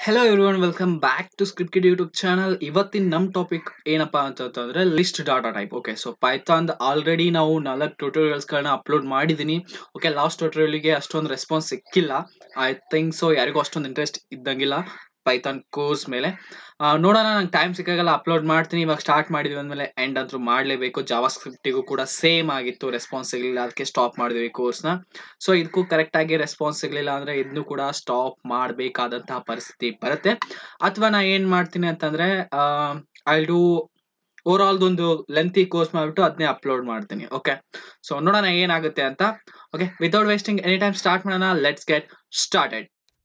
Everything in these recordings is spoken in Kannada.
Hello everyone welcome back to script kid YouTube channel ಇವತ್ತಿನ ನಮ್ಮ ಟಾಪಿಕ್ ಏನಪ್ಪಾ ಅಂತಂದ್ರೆ list data type okay so Python already ನಾವು ನಾಲ್ಕು ಟ್ಯೂಟೋರಿಯಲ್ಸ್ಗಳನ್ನ ಅಪ್ಲೋಡ್ ಮಾಡಿದ್ದೀನಿ ಓಕೆ ಲಾಸ್ಟ್ ಟ್ಯೂಟೋರಿಯಲ್ಗೆ ಅಷ್ಟೊಂದು ರೆಸ್ಪಾನ್ಸ್ ಸಿಕ್ಕಿಲ್ಲ ಐ ಥಿಂಕ್ ಸೊ ಯಾರಿಗೂ ಅಷ್ಟೊಂದು ಇಂಟ್ರೆಸ್ಟ್ ಇದ್ದಂಗಿಲ್ಲ ಪೈಥಾನ್ ಕೋರ್ಸ್ ಮೇಲೆ ಆ, ನೋಡೋಣ ನಂಗೆ ಟೈಮ್ ಸಿಕ್ಕಾಗೆಲ್ಲ ಅಪ್ಲೋಡ್ ಮಾಡ್ತೀನಿ ಇವಾಗ ಸ್ಟಾರ್ಟ್ ಮಾಡಿದ್ವಿ ಅಂದಮೇಲೆ ಎಂಡ್ ಅಂತೂ ಮಾಡಲೇಬೇಕು ಜಾವಾ ಸ್ಕ್ರಿಪ್ಟಿಗೂ ಕೂಡ ಸೇಮ್ ಆಗಿತ್ತು ರೆಸ್ಪಾನ್ಸ್ ಸಿಗಲಿಲ್ಲ ಅದಕ್ಕೆ ಸ್ಟಾಪ್ ಮಾಡಿದ್ವಿ ಕೋರ್ಸ್ನ ಸೊ ಇದಕ್ಕೂ ಕರೆಕ್ಟಾಗಿ ರೆಸ್ಪಾನ್ಸ್ ಸಿಗಲಿಲ್ಲ ಅಂದರೆ ಇದನ್ನು ಕೂಡ ಸ್ಟಾಪ್ ಮಾಡಬೇಕಾದಂತಹ ಪರಿಸ್ಥಿತಿ ಬರುತ್ತೆ ಅಥವಾ ನಾ ಏನು ಮಾಡ್ತೀನಿ ಅಂತಂದರೆ ಐ ಡೂ ಓವರ್ ಆಲ್ದೊಂದು ಲೆಂತಿ ಕೋರ್ಸ್ ಮಾಡಿಬಿಟ್ಟು ಅದನ್ನೇ ಅಪ್ಲೋಡ್ ಮಾಡ್ತೀನಿ ಓಕೆ ಸೊ ನೋಡೋಣ ಏನಾಗುತ್ತೆ ಅಂತ okay without wasting any time start ಮಾಡೋಣ let's get started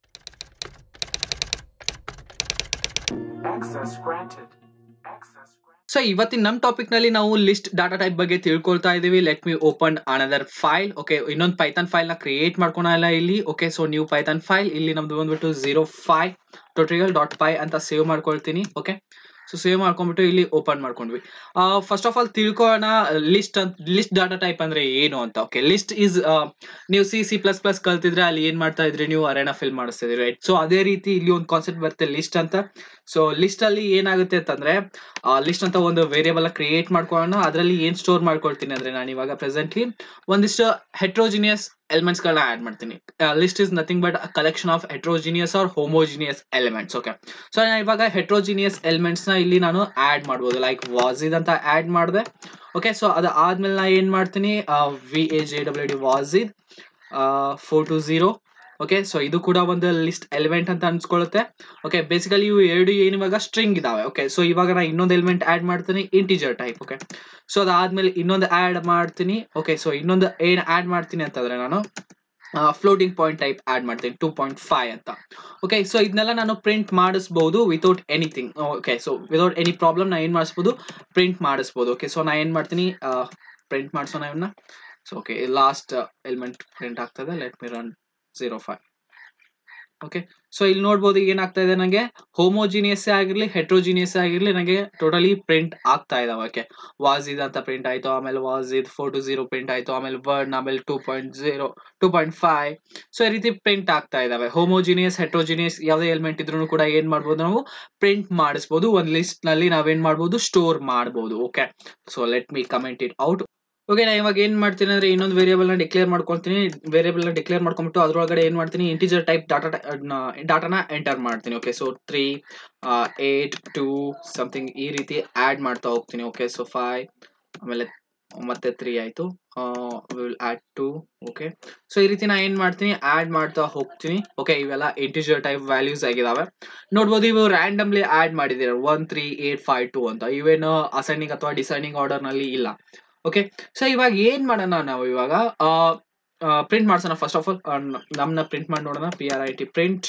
Access granted. Access granted. So ಇವತ್ತಿನ ನಮ್ಮ ಟಾಪಿಕ್ ನಲ್ಲಿ ನಾವು ಲಿಸ್ಟ್ ಡಾಟಾ ಟೈಪ್ ಬಗ್ಗೆ ತಿಳ್ಕೊಳ್ತಾ ಇದೀವಿ let me open another file okay ಇನ್ನೊಂದು ಪೈಥಾನ್ ಫೈಲ್ ನ ಕ್ರಿಯೇಟ್ ಮಾಡ್ಕೊಳಲ್ಲ ಇಲ್ಲಿ okay so new Python file ಇಲ್ಲಿ ನಮ್ದು ಬಂದ್ಬಿಟ್ಟು zero five tutorial dot py ಅಂತ ಸೇವ್ ಮಾಡ್ಕೊಳ್ತೀನಿ ಓಕೆ ಸೊ ಸೇವ್ ಮಾಡ್ಕೊಂಡ್ಬಿಟ್ಟು ಇಲ್ಲಿ ಓಪನ್ ಮಾಡ್ಕೊಂಡ್ವಿ ಫಸ್ಟ್ ಆಫ್ ಆಲ್ ತಿಳ್ಕೊಳ್ಳೋಣ ಲಿಸ್ಟ್ ಅಂತ ಲಿಸ್ಟ್ ಡಾಟಾ ಟೈಪ್ ಅಂದ್ರೆ ಏನು ಅಂತ ಓಕೆ ಲಿಸ್ಟ್ ಇಸ್ ನೀವು ಸಿ ಸಿ ಪ್ಲಸ್ ಪ್ಲಸ್ ಕಲ್ತಿದ್ರೆ ಅಲ್ಲಿ ಏನ್ ಮಾಡ್ತಾ ಇದ್ರಿ ನೀವು ಅರೇನಾ ಫಿಲ್ ಮಾಡಿಸ್ತಿದ್ರಿ ರೈಟ್ ಸೊ ಅದೇ ರೀತಿ ಇಲ್ಲಿ ಒಂದು ಕಾನ್ಸೆಪ್ಟ್ ಬರುತ್ತೆ ಲಿಸ್ಟ್ ಅಂತ ಸೊ ಲಿಸ್ಟ್ ಅಲ್ಲಿ ಏನಾಗುತ್ತೆ ಅಂತಂದ್ರೆ ಲಿಸ್ಟ್ ಅಂತ ಒಂದು ವೇರಿಯಬಲ್ ಕ್ರಿಯೇಟ್ ಮಾಡ್ಕೊಳ್ಳೋಣ ಅದರಲ್ಲಿ ಏನ್ ಸ್ಟೋರ್ ಮಾಡ್ಕೊಳ್ತೀನಿ ಅಂದ್ರೆ ನಾನು ಇವಾಗ ಪ್ರೆಸೆಂಟ್ಲಿ ಒಂದಿಷ್ಟು ಹೆಟ್ರೋಜಿನಿಯಸ್ ಎಲಿಮೆಂಟ್ಸ್ ಗಳನ್ನ ಆಡ್ ಮಾಡ್ತೀನಿ list is nothing but collection of heterogeneous or homogeneous elements okay so ನಾನು ಇವಾಗ ಹೆಟ್ರೋಜಿನಿಯಸ್ ಎಲಿಮೆಂಟ್ಸ್ ನ ಇಲ್ಲಿ ನಾನು ಆಡ್ ಮಾಡ್ಬೋದು ಲೈಕ್ ವಾಸಿದ್ ಅಂತ ಆಡ್ ಮಾಡಿದೆ ಓಕೆ ಸೊ ಅದು ಆದ್ಮೇಲೆ ನಾ ಏನ್ ಮಾಡ್ತೀನಿ V A J W D ವಾಸಿದ್ four two zero okay so ಇದು ಕೂಡ ಒಂದು ಲಿಸ್ಟ್ ಎಲಿಮೆಂಟ್ ಅಂತ ಅನ್ಸ್ಕೊಳ್ಳುತ್ತೆ ಓಕೆ ಬೇಸಿಕಲಿ ಇವು ಎರಡು ಏನು ಇವಾಗ ಸ್ಟ್ರಿಂಗ್ ಇದಾವೆ ಓಕೆ ಸೊ ಇವಾಗ ನಾ ಇನ್ನೊಂದು ಎಲಿಮೆಂಟ್ ಆಡ್ ಮಾಡ್ತೀನಿ ಇಂಟಿಜರ್ ಟೈಪ್ ಓಕೆ ಸೊ ಅದಾದ್ಮೇಲೆ ಇನ್ನೊಂದು ಆಡ್ ಮಾಡ್ತೀನಿ ಓಕೆ ಸೊ ಇನ್ನೊಂದು ಏನ್ ಆಡ್ ಮಾಡ್ತೀನಿ ಅಂತಂದ್ರೆ ನಾನು ಫ್ಲೋಟಿಂಗ್ ಪಾಯಿಂಟ್ ಟೈಪ್ ಆಡ್ ಮಾಡ್ತೀನಿ ಟೂ ಪಾಯಿಂಟ್ ಫೈವ್ ಅಂತ ಓಕೆ ಸೊ ಇದನ್ನೆಲ್ಲ ನಾನು ಪ್ರಿಂಟ್ ಮಾಡಿಸ್ಬೋದು without anything okay so without any problem ನಾ ಏನು ಮಾಡಿಸ್ಬೋದು ಪ್ರಿಂಟ್ ಮಾಡಿಸ್ಬೋದು ಓಕೆ ಸೊ ನಾ ಏನು ಮಾಡ್ತೀನಿ ಪ್ರಿಂಟ್ ಮಾಡಿಸೋಣ ಇವನ್ನ so okay last element print ಆಗ್ತದೆ let me run zero five okay so ಇಲ್ಲಿ ನೋಡ್ಬೋದು ಈಗ ಏನಾಗ್ತಾ ಇದೆ ನನಗೆ ಹೋಮೋಜಿನಿಯಸ್ ಆಗಿರ್ಲಿ ಹೆಟ್ರೋಜಿನಿಯಸ್ ಆಗಿರ್ಲಿ ನನಗೆ ಟೋಟಲಿ ಪ್ರಿಂಟ್ ಆಗ್ತಾ ಇದಾವೆ ಓಕೆ ವಾಸ್ ಇದ್ ಅಂತ ಪ್ರಿಂಟ್ ಆಯ್ತು ಆಮೇಲೆ ವಾಸ್ ಇದ್ ಫೋರ್ ಟು ಜೀರೋ ಪ್ರಿಂಟ್ ಆಯ್ತು ಆಮೇಲೆ ವರ್ಡ್ ಆಮೇಲೆ two point zero two point five so ಈ ರೀತಿ ಪ್ರಿಂಟ್ ಆಗ್ತಾ ಇದಾವೆ ಹೋಮೋಜಿನಿಯಸ್ ಹೆಟ್ರೋಜಿನಿಯಸ್ ಯಾವುದೇ ಎಲಿಮೆಂಟ್ ಇದ್ರೂ ಕೂಡ ಏನ್ ಮಾಡ್ಬೋದು ನಾವು ಪ್ರಿಂಟ್ ಮಾಡಿಸ್ಬೋದು ಒಂದು ಲಿಸ್ಟ್ ನಲ್ಲಿ ನಾವೇನ್ ಮಾಡ್ಬೋದು ಸ್ಟೋರ್ ಮಾಡ್ಬೋದು okay so let me comment it out okay ನಾ ಇವಾಗ ಏನ್ ಮಾಡ್ತೀನಿ ಅಂದ್ರೆ ಇನ್ನೊಂದು ವೇರಿಯಬಲ್ ನ ಡಿಕ್ಲೇರ್ ಮಾಡ್ಕೊಳ್ತೀನಿ ವೇರಿಯಬಲ್ ನ ಡಿಕ್ಲೇರ್ ಮಾಡ್ಕೊಂಡ್ಬಿಟ್ಟು ಅದ್ರೊಳಗಡೆ ಏನ್ ಮಾಡ್ತೀನಿ ಇಂಟಿಜರ್ ಟೈಪ್ ಡಾಟಾ ಡಾಟಾನ ಎಂಟರ್ ಮಾಡ್ತೀನಿ okay so three eight two something ಈ ರೀತಿ ಆಡ್ ಮಾಡ್ತಾ ಹೋಗ್ತೀನಿ ಓಕೆ ಸೊ ಫೈವ್ ಆಮೇಲೆ ಮತ್ತೆ ತ್ರೀ ಆಯ್ತು will add two okay so ಈ ರೀತಿ ನಾ ಏನ್ ಮಾಡ್ತೀನಿ ಆಡ್ ಮಾಡ್ತಾ ಹೋಗ್ತೀನಿ ಓಕೆ ಇವೆಲ್ಲ ಇಂಟಿಜರ್ ಟೈಪ್ ವ್ಯಾಲ್ಯೂಸ್ ಆಗಿದಾವೆ ನೋಡ್ಬೋದು ಇವು ರ್ಯಾಂಡಮ್ಲಿ ಆಡ್ ಮಾಡಿದ್ದೀರ one three eight five two ಅಂತ ಇವೇನು ಅಸೈನಿಂಗ್ ಅಥವಾ ಡಿಸೈನಿಂಗ್ ಆರ್ಡರ್ ನಲ್ಲಿ ಇಲ್ಲ ಓಕೆ ಸೊ ಇವಾಗ ಏನ್ ಮಾಡೋಣ ನಾವು ಇವಾಗ ಪ್ರಿಂಟ್ ಮಾಡ್ಸೋಣ ಫಸ್ಟ್ ಆಫ್ ಆಲ್ ನಮ್ನ ಪ್ರಿಂಟ್ ಮಾಡಿ ನೋಡೋಣ P R I T print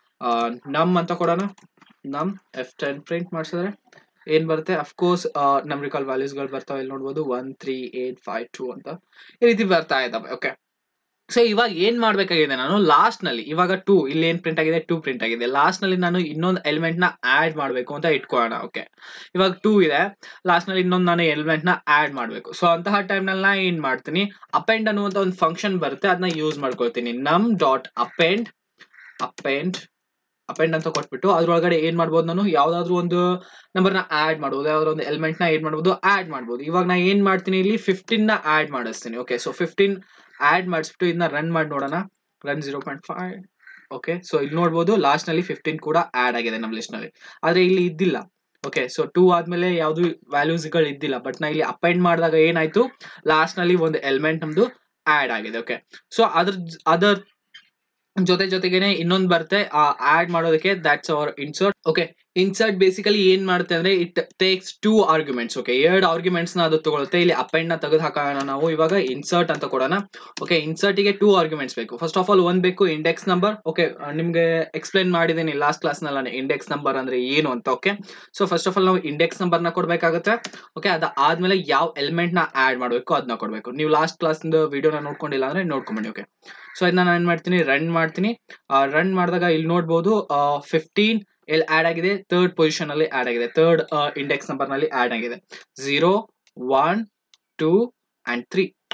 ನಮ್ ಅಂತ ಕೊಡೋಣ ನಮ್ ಎಫ್ ಟೆನ್ ಪ್ರಿಂಟ್ ಮಾಡಿಸಿದ್ರೆ ಏನ್ ಬರುತ್ತೆ ಅಫ್ಕೋರ್ಸ್ ನಮ್ರಿಕಲ್ ವ್ಯಾಲ್ಯೂಸ್ಗಳು ಬರ್ತಾವೆ ಇಲ್ಲಿ ನೋಡ್ಬೋದು one three eight five two ಅಂತ ಈ ರೀತಿ ಬರ್ತಾ ಇದ್ದಾವೆ ಓಕೆ ಸೊ ಇವಾಗ ಏನ್ ಮಾಡ್ಬೇಕಾಗಿದೆ ನಾನು ಲಾಸ್ಟ್ ನಲ್ಲಿ ಇವಾಗ ಟೂ ಇಲ್ಲಿ ಏನ್ ಪ್ರಿಂಟ್ ಆಗಿದೆ ಟೂ ಪ್ರಿಂಟ್ ಆಗಿದೆ ಲಾಸ್ಟ್ ನಲ್ಲಿ ನಾನು ಇನ್ನೊಂದು ಎಲಿಮೆಂಟ್ ನ ಆಡ್ ಮಾಡ್ಬೇಕು ಅಂತ ಇಟ್ಕೊಳ್ಳೋಣ ಓಕೆ ಇವಾಗ ಟೂ ಇದೆ ಲಾಸ್ಟ್ ನಲ್ಲಿ ಇನ್ನೊಂದು ನಾನು ಎಲಿಮೆಂಟ್ ನ ಆಡ್ ಮಾಡ್ಬೇಕು ಸೊ ಅಂತಹ ಟೈಮ್ ನಲ್ಲಿ ನಾ ಏನ್ ಮಾಡ್ತೀನಿ ಅಪೆಂಡ್ ಅನ್ನುವಂತ ಒಂದು ಫಂಕ್ಷನ್ ಬರುತ್ತೆ ಅದನ್ನ ಯೂಸ್ ಮಾಡ್ಕೊಳ್ತೀನಿ ನಮ್ ಡಾಟ್ ಅಪೆಂಡ್ ಅಪೆಂಡ್ ಅಪೆಂಡ್ ಅಂತ ಕೊಟ್ಬಿಟ್ಟು ಅದ್ರೊಳಗಡೆ ಏನ್ ಮಾಡ್ಬೋದು ನಾನು ಯಾವ್ದಾದ್ರು ಒಂದು ನಂಬರ್ ನ ಆಡ್ ಮಾಡ್ಬೋದು ಯಾವ್ದಾದ್ರು ಒಂದು ಎಲಿಮೆಂಟ್ ನ ಏನ್ ಮಾಡ್ಬೋದು ಆಡ್ ಮಾಡ್ಬೋದು ಇವಾಗ ನಾ ಏನ್ ಮಾಡ್ತೀನಿ ಇಲ್ಲಿ ಫಿಫ್ಟೀನ್ ನ ಆಡ್ ಮಾಡಿಸ್ತೀನಿ ಓಕೆ ಸೊ ಫಿಫ್ಟೀನ್ ಆಡ್ ಮಾಡಿಸ್ಬಿಟ್ಟು ಇದನ್ನ ರನ್ ಮಾಡಿ ನೋಡೋಣ run zero point five okay so ಇಲ್ಲಿ ನೋಡ್ಬೋದು ಲಾಸ್ಟ್ ನಲ್ಲಿ ಫಿಫ್ಟೀನ್ ಕೂಡ ಆಡ್ ಆಗಿದೆ ನಮ್ಮ ಲಿಸ್ಟ್ ನಲ್ಲಿ ಆದ್ರೆ ಇಲ್ಲಿ ಇದ್ದಿಲ್ಲ ಓಕೆ ಸೊ ಟೂ ಆದ್ಮೇಲೆ ಯಾವ್ದು ವ್ಯಾಲ್ಯೂಸ್ ಗಳು ಇದ್ದಿಲ್ಲ ಬಟ್ ನಾ ಇಲ್ಲಿ ಅಪೆಂಡ್ ಮಾಡಿದಾಗ ಏನಾಯ್ತು ಲಾಸ್ಟ್ ನಲ್ಲಿ ಒಂದು ಎಲಿಮೆಂಟ್ ನಮ್ದು ಆಡ್ ಆಗಿದೆ ಓಕೆ ಸೊ ಅದ್ರ ಅದರ್ ಜೊತೆ ಜೊತೆಗೇನೆ ಇನ್ನೊಂದು ಬರುತ್ತೆ ಆಡ್ ಮಾಡೋದಕ್ಕೆ that's our insert okay insert basically ಏನ್ ಮಾಡುತ್ತೆ ಅಂದ್ರೆ it takes two arguments okay ಎರಡು ಆರ್ಗ್ಯುಮೆಂಟ್ಸ್ ನ ಅದು ತಗೊಳುತ್ತೆ ಇಲ್ಲಿ ಅಪೆಂಡ್ ನ ತೆಗೆದು ಹಾಕೋಣ ನಾವು ಇವಾಗ ಇನ್ಸರ್ಟ್ ಅಂತ ಕೊಡೋಣ ಓಕೆ ಇನ್ಸರ್ಟ್ ಗೆ ಟೂ ಆರ್ಗ್ಯುಮೆಂಟ್ಸ್ ಬೇಕು ಫಸ್ಟ್ ಆಫ್ ಆಲ್ ಒಂದ್ ಬೇಕು ಇಂಡೆಕ್ಸ್ ನಂಬರ್ ಓಕೆ ನಿಮ್ಗೆ ಎಕ್ಸ್ಪ್ಲೈನ್ ಮಾಡಿದ್ದೀನಿ ಲಾಸ್ಟ್ ಕ್ಲಾಸ್ ನಲ್ಲಿ ನಾನು ಇಂಡೆಕ್ಸ್ ನಂಬರ್ ಅಂದ್ರೆ ಏನು ಅಂತ okay so first of all ನಾವು ಇಂಡೆಕ್ಸ್ ನಂಬರ್ ನ ಕೊಡ್ಬೇಕಾಗುತ್ತೆ ಓಕೆ ಅದಾದ್ಮೇಲೆ ಯಾವ ಎಲಿಮೆಂಟ್ ನ ಆಡ್ ಮಾಡಬೇಕು ಅದನ್ನ ಕೊಡ್ಬೇಕು ನೀವು ಲಾಸ್ಟ್ ಕ್ಲಾಸ್ ವಿಡಿಯೋನ ನೋಡ್ಕೊಂಡಿಲ್ಲ ಅಂದ್ರೆ ನೋಡ್ಕೊಂಬನ್ನಿ ಓಕೆ ಸೊ ಇದನ್ನ ನಾನು ಏನ್ ಮಾಡ್ತೀನಿ ರನ್ ಮಾಡ್ತೀನಿ ರನ್ ಮಾಡಿದಾಗ ಇಲ್ಲಿ ನೋಡ್ಬೋದು ಫಿಫ್ಟೀನ್ ಎಲ್ಲಿ ಆಡ್ ಆಗಿದೆ ಥರ್ಡ್ ಪೊಸಿಷನ್ ಅಲ್ಲಿ ಆಡ್ ಆಗಿದೆ ಥರ್ಡ್ ಇಂಡೆಕ್ಸ್ ನಂಬರ್ ನಲ್ಲಿ ಆಡ್ ಆಗಿದೆ zero one two and three okay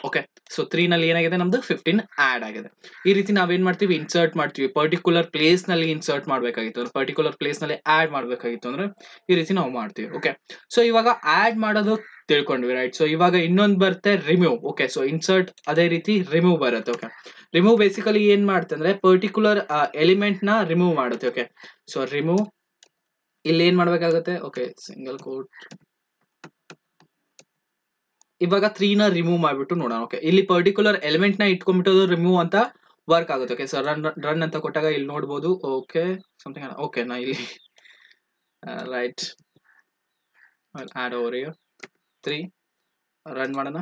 so three ನಲ್ಲಿ ಏನಾಗಿದೆ ನಮ್ದು ಫಿಫ್ಟೀನ್ ಆಡ್ ಆಗಿದೆ ಈ ರೀತಿ ನಾವೇನ್ ಮಾಡ್ತೀವಿ ಇನ್ಸರ್ಟ್ ಮಾಡ್ತೀವಿ ಪರ್ಟಿಕ್ಯುಲರ್ ಪ್ಲೇಸ್ ನಲ್ಲಿ ಇನ್ಸರ್ಟ್ ಮಾಡ್ಬೇಕಾಗಿತ್ತು ಅಂದ್ರೆ ಪರ್ಟಿಕ್ಯುಲರ್ ಪ್ಲೇಸ್ ನಲ್ಲಿ ಆಡ್ ಮಾಡ್ಬೇಕಾಗಿತ್ತು ಅಂದ್ರೆ ಈ ರೀತಿ ನಾವು ಮಾಡ್ತೀವಿ ಓಕೆ ಸೊ ಇವಾಗ ಆಡ್ ಮಾಡೋದು ತಿಳ್ಕೊಂಡ್ವಿ ರೈಟ್ ಸೊ ಇವಾಗ ಇನ್ನೊಂದು ಬರುತ್ತೆ ರಿಮೂವ್ ಓಕೆ ಸೊ ಇನ್ಸರ್ಟ್ ಅದೇ ರೀತಿ ರಿಮೂವ್ ಬರುತ್ತೆ ಓಕೆ ರಿಮೂವ್ ಬೇಸಿಕಲಿ ಏನ್ ಮಾಡುತ್ತೆ ಅಂದ್ರೆ ಪರ್ಟಿಕ್ಯುಲರ್ ಎಲಿಮೆಂಟ್ ನ ರಿಮೂವ್ ಮಾಡುತ್ತೆ ಓಕೆ ಸೊ ರಿಮೂವ್ ಇಲ್ಲಿ ಏನ್ ಮಾಡ್ಬೇಕಾಗುತ್ತೆ ಓಕೆ ಸಿಂಗಲ್ ಕೋಟ್ ಇವಾಗ ತ್ರೀ ನ ರಿಮೂವ್ ಮಾಡ್ಬಿಟ್ಟು ನೋಡೋಣ ಓಕೆ ಇಲ್ಲಿ ಪರ್ಟಿಕ್ಯುಲರ್ ಎಲಿಮೆಂಟ್ ನ ಇಟ್ಕೊಂಡ್ಬಿಟ್ಟು ರಿಮೂವ್ ಅಂತ ವರ್ಕ್ ಆಗುತ್ತೆ ಓಕೆ ಸೊ ರನ್ ರನ್ ಅಂತ ಕೊಟ್ಟಾಗ ಇಲ್ಲಿ ನೋಡ್ಬೋದು ಓಕೆ ಸಮಥಿಂಗ್ ಓಕೆ ನಾ ಇಲ್ಲಿ right add over three run ಮಾಡೋಣ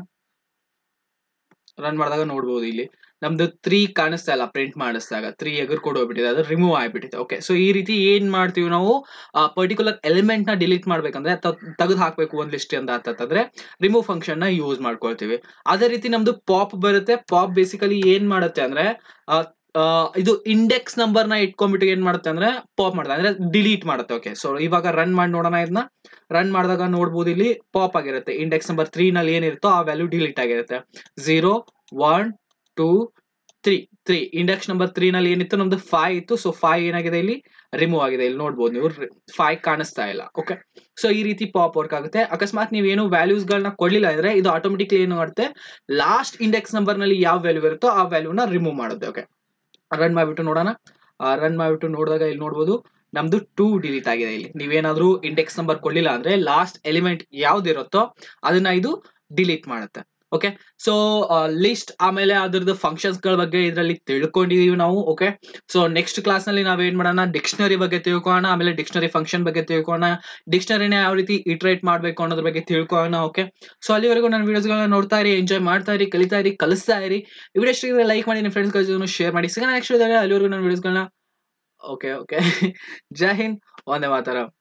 ರನ್ ಮಾಡಿದಾಗ ನೋಡ್ಬೋದು ಇಲ್ಲಿ ನಮ್ದು ತ್ರೀ ಕಾಣಿಸ್ತಾ ಇಲ್ಲ ಪ್ರಿಂಟ್ ಮಾಡಿಸಿದಾಗ ತ್ರೀ ಎಗರ್ ಕೊಡ್ ಹೋಗ್ಬಿಟ್ಟಿದೆ ಅದು ರಿಮೂವ್ ಆಗ್ಬಿಟ್ಟಿದೆ ಓಕೆ ಸೊ ಈ ರೀತಿ ಏನ್ ಮಾಡ್ತೀವಿ ನಾವು ಆ ಪರ್ಟಿಕ್ಯುಲರ್ ಎಲಿಮೆಂಟ್ ನ ಡಿಲೀಟ್ ಮಾಡ್ಬೇಕಂದ್ರೆ ತೆಗೆದು ಹಾಕ್ಬೇಕು ಒಂದ್ ಲಿಸ್ಟ್ ಅಂತ ಅಂತಂದ್ರೆ ರಿಮೂವ್ ಫಂಕ್ಷನ್ ನ ಯೂಸ್ ಮಾಡ್ಕೊಳ್ತೀವಿ ಅದೇ ರೀತಿ ನಮ್ದು ಪಾಪ್ ಬರುತ್ತೆ ಪಾಪ್ ಬೇಸಿಕಲಿ ಏನ್ ಮಾಡುತ್ತೆ ಅಂದ್ರೆ ಆ, ಆ, ಇದು ಇಂಡೆಕ್ಸ್ ನಂಬರ್ ನ ಇಟ್ಕೊಂಡ್ಬಿಟ್ಟು ಏನ್ ಮಾಡುತ್ತೆ ಅಂದ್ರೆ ಪಾಪ್ ಮಾಡುತ್ತೆ ಅಂದ್ರೆ ಡಿಲೀಟ್ ಮಾಡುತ್ತೆ ಓಕೆ ಸೊ ಇವಾಗ ರನ್ ಮಾಡಿ ನೋಡೋಣ ಇದನ್ನ ರನ್ ಮಾಡಿದಾಗ ನೋಡ್ಬೋದು ಇಲ್ಲಿ ಪಾಪ್ ಆಗಿರುತ್ತೆ ಇಂಡೆಕ್ಸ್ ನಂಬರ್ ತ್ರೀ ನಲ್ಲಿ ಏನಿರುತ್ತೋ ಆ ವ್ಯಾಲ್ಯೂ ಡಿಲೀಟ್ ಆಗಿರುತ್ತೆ zero one two three three index number three ನಲ್ಲಿ ಏನಿತ್ತು ನಮ್ದು ಫೈವ್ ಇತ್ತು ಸೊ ಫೈವ್ ಏನಾಗಿದೆ ಇಲ್ಲಿ ರಿಮೂವ್ ಆಗಿದೆ ಇಲ್ಲಿ ನೋಡ್ಬೋದು ನೀವು ಫೈವ್ ಕಾಣಿಸ್ತಾ ಇಲ್ಲ ಓಕೆ ಸೊ ಈ ರೀತಿ ಪಾಪ್ ವರ್ಕ್ ಆಗುತ್ತೆ ಅಕಸ್ಮಾತ್ ನೀವೇನು ವ್ಯಾಲ್ಯೂಸ್ ಗಳನ್ನ ಕೊಡ್ಲಿಲ್ಲ ಅಂದ್ರೆ ಇದು ಆಟೋಮೆಟಿಕ್ಲಿ ಏನು ಮಾಡುತ್ತೆ ಲಾಸ್ಟ್ ಇಂಡೆಕ್ಸ್ ನಂಬರ್ ನಲ್ಲಿ ಯಾವ ವ್ಯಾಲ್ಯೂ ಇರುತ್ತೋ ಆ ವ್ಯಾಲ್ಯೂನ ರಿಮೂವ್ ಮಾಡುತ್ತೆ ಓಕೆ ರನ್ ಮಾಡ್ಬಿಟ್ಟು ನೋಡೋಣ ರನ್ ಮಾಡ್ಬಿಟ್ಟು ನೋಡಿದಾಗ ಇಲ್ಲಿ ನೋಡ್ಬೋದು ನಮ್ದು ಟೂ ಡಿಲೀಟ್ ಆಗಿದೆ ಇಲ್ಲಿ ನೀವೇನಾದ್ರೂ ಇಂಡೆಕ್ಸ್ ನಂಬರ್ ಕೊಡ್ಲಿಲ್ಲ ಅಂದ್ರೆ ಲಾಸ್ಟ್ ಎಲಿಮೆಂಟ್ ಯಾವ್ದಿರುತ್ತೋ ಅದನ್ನ ಇದು ಡಿಲೀಟ್ ಮಾಡುತ್ತೆ ಓಕೆ ಸೊ ಲಿಸ್ಟ್ ಆಮೇಲೆ ಅದ್ರದ್ದು ಫಂಕ್ಷನ್ಸ್ ಗಳ ಬಗ್ಗೆ ಇದರಲ್ಲಿ ತಿಳ್ಕೊಂಡಿದೀವಿ ನಾವು ಓಕೆ ಸೊ ನೆಕ್ಸ್ಟ್ ಕ್ಲಾಸ್ ನಲ್ಲಿ ನಾವೇನ್ ಮಾಡೋಣ ಡಿಕ್ಷನರಿ ಬಗ್ಗೆ ತಿಳ್ಕೊಳ್ಳೋಣ ಆಮೇಲೆ ಡಿಕ್ಷನರಿ ಫಂಕ್ಷನ್ ಬಗ್ಗೆ ತಿಳ್ಕೊಳ್ಳೋಣ ಡಿಕ್ಷನರಿನ ಯಾವ ರೀತಿ ಇಟ್ರೇಟ್ ಮಾಡಬೇಕು ಅನ್ನೋದ್ರ ಬಗ್ಗೆ ತಿಳ್ಕೊಳ್ಳೋಣ ಓಕೆ ಸೊ ಅಲ್ಲಿವರೆಗೂ ನನ್ನ ವಿಡಿಯೋಸ್ಗಳನ್ನ ನೋಡ್ತಾ ಇರಿ ಎಂಜಾಯ್ ಮಾಡ್ತಾ ಇರಿ ಕಲಿತಾ ಇರಿ ಕಲಿಸ್ತಾ ಇರಿ ಈ ವಿಡಿಯೋ ಇಷ್ಟ ಲೈಕ್ ಮಾಡಿ ನಿಮ್ಮ ಫ್ರೆಂಡ್ಸ್ ಜೊತೆ ಶೇರ್ ಮಾಡಿ ಸಿಗೋಣ ನೆಕ್ಸ್ಟ್ ಅಲ್ಲಿವರೆಗೂ ನನ್ನ ವಿಡಿಯೋಸ್ಗಳನ್ನ ಓಕೆ ಓಕೆ ಜೈ ಹಿಂದ್ ಒಂದೇ ಮಾತಾರ